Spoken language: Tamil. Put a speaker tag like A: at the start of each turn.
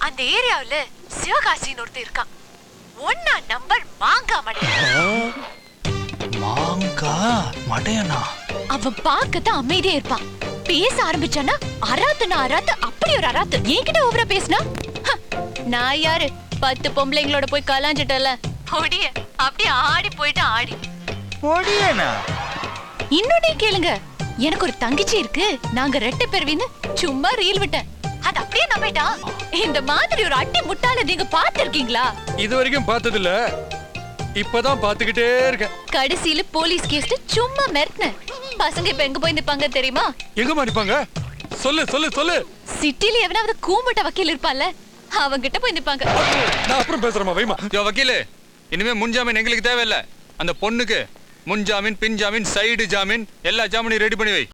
A: அந்த ஏரியாவுல சிவகாசின்னு ஒருத்தர் இருக்கான் ஒன்னா நம்பர் மாங்கா மடையன்
B: மாங்கா மடையனா
A: அவன் பார்க்கத்தான் அமைதியா இருப்பான் பேச ஆரம்பிச்சானா அராத்துனா அராத்து அப்படி ஒரு அராத்து என்கிட்ட ஓவரா பேசினா நான் யாரு பத்து பொம்பளைங்களோட போய் கலாஞ்சிட்டல ஒடிய அப்படியே ஆடி போயிட்டு ஆடி
B: பொடியனா
A: இன்னொன்னே கேளுங்க எனக்கு ஒரு தங்கச்சி இருக்கு நாங்க ரெட்டை பெருவின்னு சும்மா ரீல் விட்டேன் அது அப்படியே நம்பிட்டான் இந்த மாதிரி ஒரு அட்டி முட்டாள நீங்க பாத்திருக்கீங்களா
C: இது வரைக்கும் பார்த்தது இல்ல இப்பதான் பாத்துக்கிட்டே இருக்கேன்
A: கடைசியில போலீஸ் கேஸ் சும்மா மிரட்டினேன் பசங்க இப்ப எங்க போய் நிப்பாங்க தெரியுமா
C: எங்க மாறிப்பாங்க சொல்லு சொல்லு சொல்லு
A: சிட்டில எவனாவது கூம்பிட்ட வக்கீல் இருப்பான்ல அவங்கிட்ட போய் நிப்பாங்க
C: நான் அப்புறம் பேசுறேமா வைமா
D: யோ வக்கீலு இனிமே முன்ஜாமீன் எங்களுக்கு தேவையில்ல அந்த பொண்ணுக்கு முன்ஜாமீன் பின் ஜாமீன் சைடு ஜாமீன் எல்லா ஜாமீனையும் ரெடி பண்ணி வை